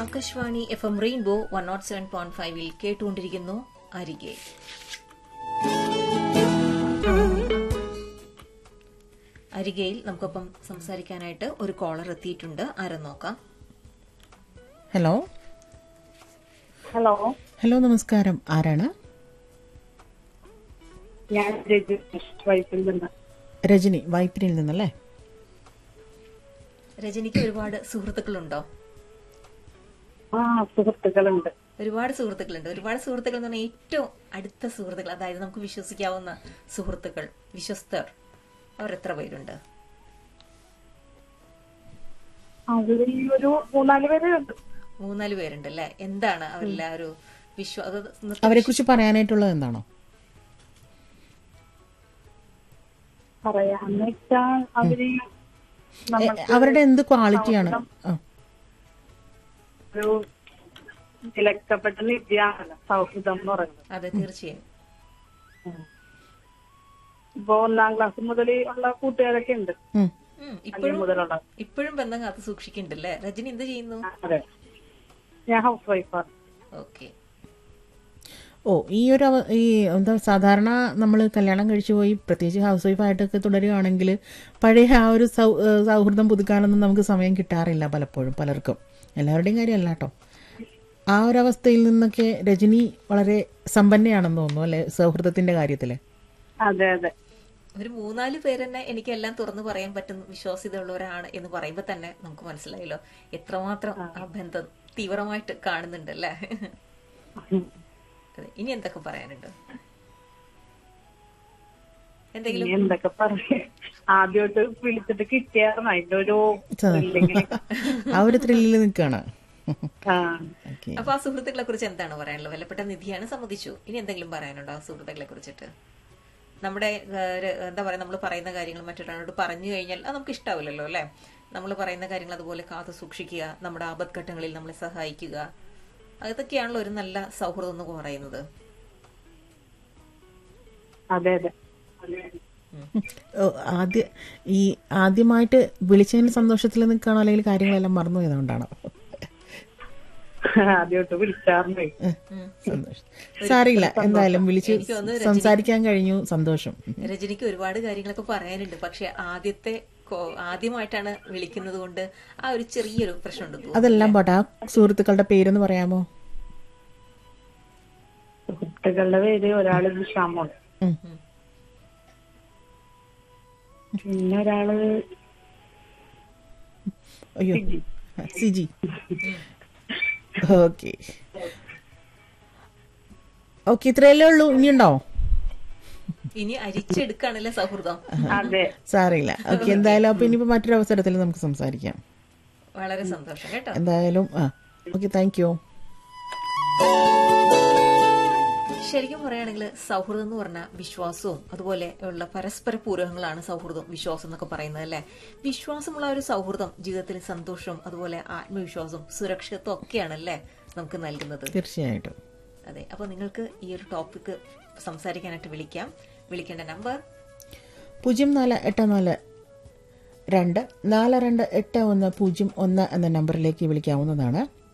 Akashvani F M rainbow one nought seven point ഫൈവിൽ കേട്ടുകൊണ്ടിരിക്കുന്നു അരികെ അരികയിൽ നമുക്കൊപ്പം സംസാരിക്കാനായിട്ട് ഒരു കോളർ എത്തിയിട്ടുണ്ട് ആരെന്ന് നോക്കാം ഹലോ ഹലോ ഹലോ നമസ്കാരം ആരാണ് ഞാൻ രജി വൈപ്പിൽ നിന്ന് രജനി വൈപ്പിനിൽ നിന്നല്ലേ രജനിക്ക് ഒരുപാട് സുഹൃത്തുക്കളുണ്ടോ ആ സുഹൃത്തുക്കളുണ്ട് ഒരുപാട് സുഹൃത്തുക്കളുണ്ട് ഒരുപാട് സുഹൃത്തുക്കൾ എന്ന് പറഞ്ഞാൽ ഏറ്റവും അടുത്ത സുഹൃത്തുക്കൾ അതായത് നമുക്ക് വിശ്വസിക്കാവുന്ന സുഹൃത്തുക്കൾ വിശ്വസ്തർ അവർ എത്ര പേരുണ്ട് അതിൽ ഒരു മൂന്നാല് പേര് ഉണ്ട് മൂന്നാല് പേരുണ്ട് അല്ലെ എന്താണ് അവരിലെ ആ ഒരു വിശ്വ അത് നിർത്തി- അവരെ കുറിച്ച് പറയാനായിട്ടുള്ളത് എന്താണോ പറയാന്ന് വെച്ചാൽ അവര് എ, നമ്മൾക്ക് അവരുടെ എന്ത് ക്വാളിറ്റിയാണ് ആ, ഒരു വിലക്കപ്പെട്ട നിധിയാണല്ലോ സൗഹൃദം എന്ന് പറയുന്നത് അതെ തീർച്ചയായും ഇപ്പൊ ഒന്നാം ക്ലാസ് മുതൽ ഉള്ള കൂട്ടുകാരൊക്കെ ഉണ്ട് ഉം. ഉം, അഞ്ചു ഇപ്പോഴും മുതലുള്ള ഇപ്പോഴും ബന്ധം കാത്ത് സൂക്ഷിക്കുന്നുണ്ടല്ലേ രജനി എന്ത് ചെയ്യുന്നു അതെ ഞാൻ ഹൗസ് വൈഫാണ് ഓക്കെ ഓ ഈ ഒരു അവ- ഈ എന്താ സാധാരണ നമ്മൾ കല്യാണം കഴിച്ചു പോയി പ്രത്യേകിച്ച് ഹൗസ് വൈഫായിട്ടൊക്കെ തുടരുകയാണെങ്കിൽ പഴയ ആ ഒരു സൗ ഏ, സൗഹൃദം പുതുക്കാനൊന്നും നമുക്ക് സമയം കിട്ടാറില്ല പലപ്പോഴും പലർക്കും എല്ലാവരുടെയും കാര്യമല്ല കേട്ടോ ആ ഒരു അവസ്ഥയിൽ നിന്നൊക്കെ രജനി വളരെ സമ്പന്നയാണെന്ന് തോന്നുന്നു അല്ലെ സൗഹൃദത്തിന്റെ കാര്യത്തില് അതെ അതെ ഒരു മൂന്നാല് പേര് തന്നെ എനിക്ക് എല്ലാം തുറന്നു പറയാൻ പറ്റുന്ന വിശ്വാസ്യതയുള്ളവരാണ് എന്ന് പറയുമ്പോ തന്നെ നമുക്ക് മനസ്സിലായല്ലോ എത്രമാത്രം ആ ബന്ധം തീവ്രമായിട്ട് കാണുന്നുണ്ടല്ലേ അതെ ഇനി എന്തൊക്കെ പറയാനുണ്ട് എന്തെങ്കിലും ഇനി എന്തൊക്കെ പറയാ ആദ്യമായിട്ട് വിളിച്ചിട്ട് കിട്ടിയായിരുന്നു അതിന്റെ ഒരു ഇല്ലെങ്കിൽ ആ ഒരു ത്രില്ലിൽ നിൽക്കുകയാണ് ആ ഓക്കെ അപ്പൊ ആ സുഹൃത്തുക്കളെ കുറിച്ച് എന്താണ് പറയാനുള്ളത് വിലപ്പെട്ട നിധിയാണ് സമ്മതിച്ചു ഇനി എന്തെങ്കിലും പറയാനുണ്ടോ ആ സുഹൃത്തുക്കളെ കുറിച്ചിട്ട് നമ്മുടെ ഏഹ്, ഒരു, എന്താ പറയാ നമ്മൾ പറയുന്ന കാര്യങ്ങൾ മറ്റൊരാളോട് പറഞ്ഞു കഴിഞ്ഞാൽ അത് നമുക്ക് ഇഷ്ടാവില്ലല്ലോ അല്ലെ നമ്മൾ പറയുന്ന കാര്യങ്ങൾ അതുപോലെ കാത്തു സൂക്ഷിക്കുക നമ്മുടെ ആപത്ഘട്ടങ്ങളിൽ നമ്മളെ സഹായിക്കുക അതൊക്കെയാണല്ലോ ഒരു നല്ല സൗഹൃദം എന്ന് പറയുന്നത് അതെ അതെ ഓ, ആദ്യ ഈ ആദ്യമായിട്ട് വിളിച്ചതിന് സന്തോഷത്തിൽ നിൽക്കുകയാണോ അല്ലെങ്കിൽ കാര്യങ്ങളെല്ലാം മറന്നു പോയതുകൊണ്ടാണോ ആദ്യമായിട്ട് വിളിച്ചാറുണ്ട് സന്തോഷം സാറിയില്ല എന്തായാലും വിളിച്ച് എനിക്ക് തോന്നുന്നു സംസാരിക്കാൻ കഴിഞ്ഞു സന്തോഷം രജനിക്ക് ഒരുപാട് കാര്യങ്ങളൊക്കെ പറയാനുണ്ട് പക്ഷെ ആദ്യത്തെ കോ- ആദ്യമായിട്ടാണ് വിളിക്കുന്നത് കൊണ്ട് ആ ഒരു ചെറിയൊരു പ്രശ്നമുണ്ട് തോന്നുന്നു. അതെല്ലാം പോട്ടെ ആ സുഹൃത്തുക്കളുടെ പേരൊന്ന് പറയാമോ സുഹൃത്തുക്കളുടെ പേര് ഒരാള് വിഷാമോൾ ഉം. പിന്നെ ഒരാള് അയ്യോ സിജി ഓക്കെ ഓക്കെ ഇത്രയല്ലേ ഉള്ളൂ ഇനിയുണ്ടോ ഇനി അരിച്ചെടുക്കാണല്ലേ സൗഹൃദം അതെ സാറിയില്ല ഓക്കെ എന്തായാലും അപ്പൊ ഇനിയിപ്പോ മറ്റൊരു അവസരത്തിൽ നമുക്ക് സംസാരിക്കാം വളരെ സന്തോഷം കേട്ടോ എന്തായാലും ആ ഓക്കെ താങ്ക് യു ശരിക്കും പറയുകയാണെങ്കിൽ സൗഹൃദം എന്ന് പറഞ്ഞാൽ വിശ്വാസവും അതുപോലെ ഉള്ള പരസ്പര പൂരകങ്ങളാണ് സൗഹൃദം വിശ്വാസം എന്നൊക്കെ പറയുന്നത് അല്ലെ വിശ്വാസമുള്ള ഒരു സൗഹൃദം ജീവിതത്തിൽ സന്തോഷവും അതുപോലെ ആത്മവിശ്വാസവും സുരക്ഷിതത്വം ഒക്കെയാണല്ലേ നമുക്ക് നൽകുന്നത് തീർച്ചയായിട്ടും അതെ അപ്പൊ നിങ്ങൾക്ക് ഈ ഒരു ടോപ്പിക്ക് സംസാരിക്കാനായിട്ട് വിളിക്കാം വിളിക്കേണ്ട നമ്പർ പൂജ്യം നാല് എട്ട് നാല് രണ്ട് നാല് രണ്ട് എട്ട് ഒന്ന് പൂജ്യം ഒന്ന് എന്ന നമ്പറിലേക്ക് വിളിക്കാവുന്നതാണ്